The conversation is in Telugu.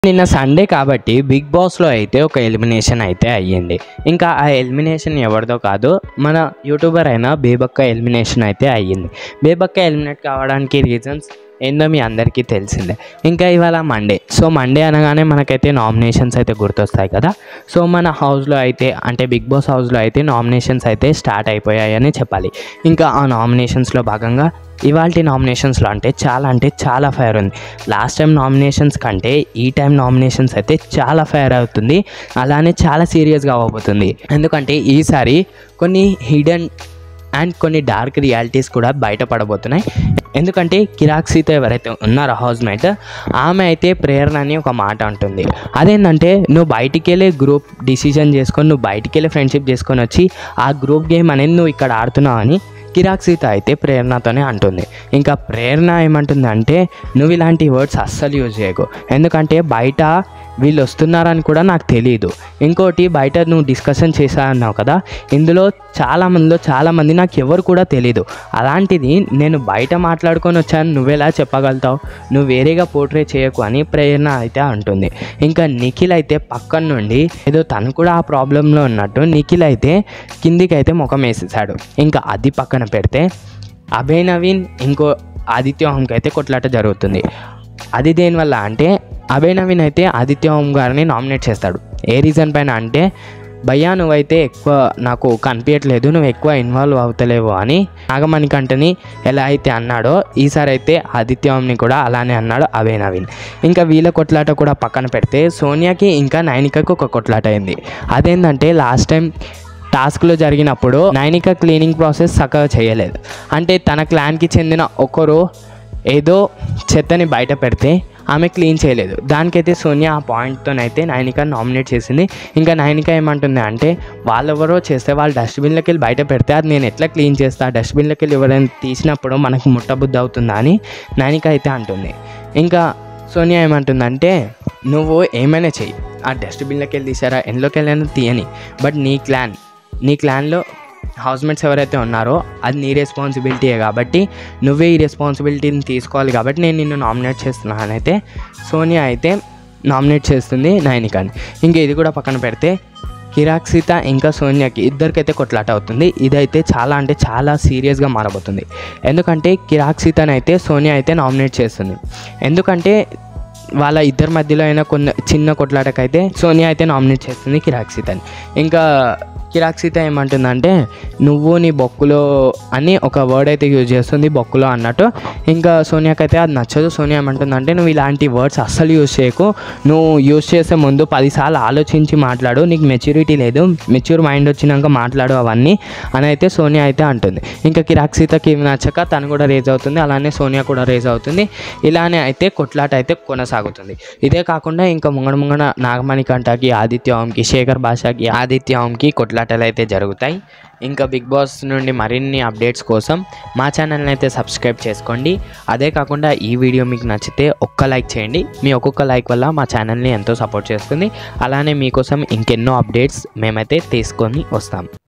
నిన్న సండే కాబట్టి బిగ్ బాస్లో అయితే ఒక ఎలిమినేషన్ అయితే అయ్యింది ఇంకా ఆ ఎలిమినేషన్ ఎవరిదో కాదు మన యూట్యూబర్ అయిన బేబక్క ఎలిమినేషన్ అయితే అయ్యింది బేబక్క ఎలిమినేట్ కావడానికి రీజన్స్ ఏందో మీ అందరికీ తెలిసిందే ఇంకా ఇవాళ మండే సో మండే అనగానే మనకైతే నామినేషన్స్ అయితే గుర్తొస్తాయి కదా సో మన హౌస్లో అయితే అంటే బిగ్ బాస్ హౌస్లో అయితే నామినేషన్స్ అయితే స్టార్ట్ అయిపోయాయని చెప్పాలి ఇంకా ఆ నామినేషన్స్లో భాగంగా ఇవాళ నామినేషన్స్లో అంటే చాలా అంటే చాలా ఫైర్ ఉంది లాస్ట్ టైం నామినేషన్స్ కంటే ఈ టైం నామినేషన్స్ అయితే చాలా ఫైర్ అవుతుంది అలానే చాలా సీరియస్గా అవ్వబోతుంది ఎందుకంటే ఈసారి కొన్ని హిడెన్ అండ్ కొన్ని డార్క్ రియాలిటీస్ కూడా బయటపడబోతున్నాయి ఎందుకంటే కిరాక్ సీత ఎవరైతే ఉన్నారో హౌస్ మేట్ ఆమె అయితే ప్రేరణ అని ఒక మాట అంటుంది అదేంటంటే నువ్వు బయటికి వెళ్ళి గ్రూప్ డిసిజన్ చేసుకొని నువ్వు బయటికి వెళ్ళి ఫ్రెండ్షిప్ చేసుకొని వచ్చి ఆ గ్రూప్ గేమ్ అనేది నువ్వు ఇక్కడ ఆడుతున్నావు అని కిరాక్ సీత అయితే ప్రేరణతోనే అంటుంది ఇంకా ప్రేరణ ఏమంటుంది అంటే నువ్వు ఇలాంటి వర్డ్స్ అస్సలు యూజ్ చేయకు ఎందుకంటే బయట వీళ్ళు వస్తున్నారని కూడా నాకు తెలియదు ఇంకోటి బయట నువ్వు డిస్కషన్ చేశా అన్నావు కదా ఇందులో చాలా మందిలో చాలా మంది నాకు ఎవరు కూడా తెలియదు అలాంటిది నేను బయట మాట్లాడుకొని వచ్చాను నువ్వెలా చెప్పగలుగుతావు నువ్వు వేరేగా పోర్ట్రే చేయకు అని ప్రేరణ అయితే అంటుంది ఇంకా నిఖిల్ అయితే పక్కన నుండి ఏదో తను కూడా ఆ ప్రాబ్లంలో ఉన్నట్టు నిఖిల్ అయితే కిందికి అయితే ముఖం వేసేసాడు ఇంకా అది పక్కన పెడితే అభయ్ నవీన్ ఇంకో ఆదిత్య హోమ్కి అయితే కొట్లాట జరుగుతుంది అది దేనివల్ల అంటే అభయ్ నవీన్ అయితే ఆదిత్య హోమ్ గారిని నామినేట్ చేస్తాడు ఏ రీజన్ పైన అంటే భయ్యా నువ్వైతే ఎక్కువ నాకు కనిపించట్లేదు నువ్వు ఎక్కువ ఇన్వాల్వ్ అవుతలేవు అని నాగమణి కంటని ఎలా అయితే అన్నాడో ఈసారి అయితే ఆదిత్య హోమ్ని కూడా అలానే అన్నాడు అభయ్ నవీన్ ఇంకా వీళ్ళ కొట్లాట కూడా పక్కన పెడితే సోనియాకి ఇంకా నైనికకు ఒక కొట్లాట అయింది అదేంటంటే లాస్ట్ టైం టాస్క్లో జరిగినప్పుడు నైనిక క్లీనింగ్ ప్రాసెస్ చక్కగా చేయలేదు అంటే తన క్లాన్కి చెందిన ఒకరు ఏదో చెత్తని బయట పెడితే ఆమె క్లీన్ చేయలేదు దానికైతే సోనియా ఆ పాయింట్తోనైతే నైనిక నామినేట్ చేసింది ఇంకా నైనిక ఏమంటుంది అంటే వాళ్ళెవరో చేస్తే వాళ్ళు డస్ట్బిన్లోకి వెళ్ళి బయట పెడితే అది నేను ఎట్లా క్లీన్ చేస్తా డస్ట్బిన్లోకి వెళ్ళి ఎవరైనా తీసినప్పుడు మనకు ముట్టబుద్ధి అవుతుందా అని నైనిక అయితే అంటుంది ఇంకా సోనియా ఏమంటుందంటే నువ్వు ఏమైనా చెయ్యి ఆ డస్ట్బిన్లోకి వెళ్ళి తీసారా ఎందులోకి వెళ్ళైనా తీయని బట్ నీ క్లాన్ నీ క్లాన్లో హౌస్మేట్స్ ఎవరైతే ఉన్నారో అది నీ రెస్పాన్సిబిలిటీయే కాబట్టి నువ్వే ఈ రెస్పాన్సిబిలిటీని తీసుకోవాలి కాబట్టి నేను నిన్ను నామినేట్ చేస్తున్నాను అయితే సోనియా అయితే నామినేట్ చేస్తుంది నైనికాని ఇంకా ఇది కూడా పక్కన పెడితే కిరాక్ సీత ఇంకా సోనియాకి ఇద్దరికైతే కొట్లాట అవుతుంది ఇదైతే చాలా అంటే చాలా సీరియస్గా మారబోతుంది ఎందుకంటే కిరాక్ సీతని అయితే సోనియా అయితే నామినేట్ చేస్తుంది ఎందుకంటే వాళ్ళ ఇద్దరి మధ్యలో అయినా కొన్ని చిన్న కొట్లాటకైతే సోనియా అయితే నామినేట్ చేస్తుంది కిరాక్ సీతని ఇంకా కిరాక్ సీత ఏమంటుందంటే నువ్వు నీ బొక్కులో అని ఒక వర్డ్ అయితే యూజ్ చేస్తుంది బొక్కులో అన్నట్టు ఇంకా సోనియాకి అయితే అది నచ్చదు సోనియా ఏమంటుందంటే నువ్వు ఇలాంటి వర్డ్స్ అస్సలు యూజ్ చేయకు నువ్వు యూజ్ చేసే ముందు పదిసార్లు ఆలోచించి మాట్లాడు నీకు మెచ్యూరిటీ లేదు మెచ్యూర్ మైండ్ వచ్చినాక మాట్లాడు అవన్నీ అని అయితే సోనియా అయితే అంటుంది ఇంకా కిరాక్ సీతకి నచ్చక తను కూడా రేజ్ అవుతుంది అలానే సోనియా కూడా రేజ్ అవుతుంది ఇలానే అయితే కొట్లాట అయితే కొనసాగుతుంది ఇదే కాకుండా ఇంకా ముంగడ ముంగడ నాగమణి కంటకి ఆదిత్య ఓంకి శేఖర్ భాషకి ఆదిత్య ఓంకి కొట్లాటలు అయితే జరుగుతాయి ఇంకా బిగ్ బాస్ నుండి మరిన్ని అప్డేట్స్ కోసం మా ఛానల్ని అయితే సబ్స్క్రైబ్ చేసుకోండి అదే కాకుండా ఈ వీడియో మీకు నచ్చితే ఒక్క లైక్ చేయండి మీ ఒక్కొక్క లైక్ వల్ల మా ఛానల్ని ఎంతో సపోర్ట్ చేస్తుంది అలానే మీకోసం ఇంకెన్నో అప్డేట్స్ మేమైతే తీసుకొని వస్తాం